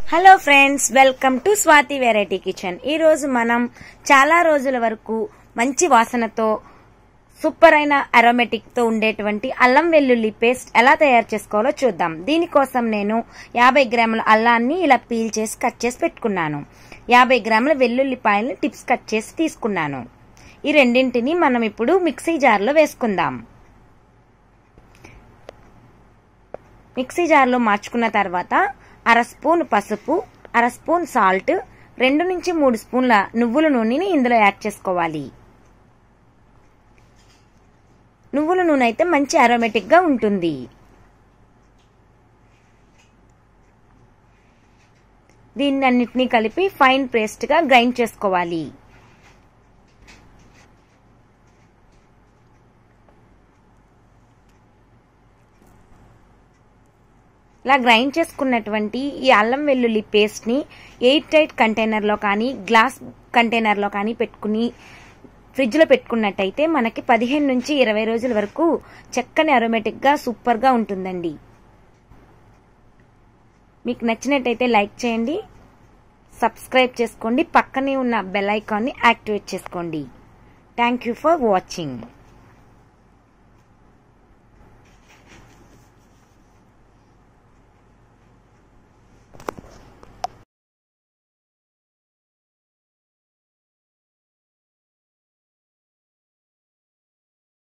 hello friends welcome to Swathi variety kitchen ఈ రోజు మనం చాలా రోజుల వరకు మంచి వాసనతో సూపర్ అయిన అరోమేటిక్ తో ఉండేటువంటి అల్లం వెల్లుల్లి పేస్ట్ ఎలా తయారు చేసుకోవాలో చూద్దాం దీనికోసం నేను యాభై గ్రాముల అల్లాన్ని ఇలా పీల్ చేసి కట్ చేసి పెట్టుకున్నాను యాభై గ్రాముల వెల్లుల్లిపాయలను టిప్స్ కట్ చేసి తీసుకున్నాను ఈ రెండింటిని మనం ఇప్పుడు మిక్సీ జార్లో వేసుకుందాం మిక్సీ జార్లో మార్చుకున్న తర్వాత అర స్పూన్ పసుపు అర స్పూన్ సాల్ట్ రెండు నుంచి మూడు స్పూన్ల నువ్వుల నూనెని ఇందులో యాడ్ చేసుకోవాలి నువ్వుల నూనె అయితే మంచి అరోమేటిక్గా ఉంటుంది దీన్ని అన్నిటినీ కలిపి ఫైన్ పేస్ట్గా గ్రైండ్ చేసుకోవాలి ఇలా గ్రైండ్ చేసుకున్నటువంటి ఈ అల్లం వెల్లుల్లి పేస్ట్ని ఎయిట్ టైట్ కంటైనర్లో కానీ గ్లాస్ కంటైనర్లో కానీ పెట్టుకుని ఫ్రిడ్జ్లో పెట్టుకున్నట్టయితే మనకి పదిహేను నుంచి ఇరవై రోజుల వరకు చక్కని అరోమేటిక్గా సూపర్గా ఉంటుందండి మీకు నచ్చినట్టయితే లైక్ చేయండి సబ్స్క్రైబ్ చేసుకోండి పక్కనే ఉన్న బెల్ ఐకాన్ని యాక్టివేట్ చేసుకోండి థ్యాంక్ యూ ఫర్ వాచింగ్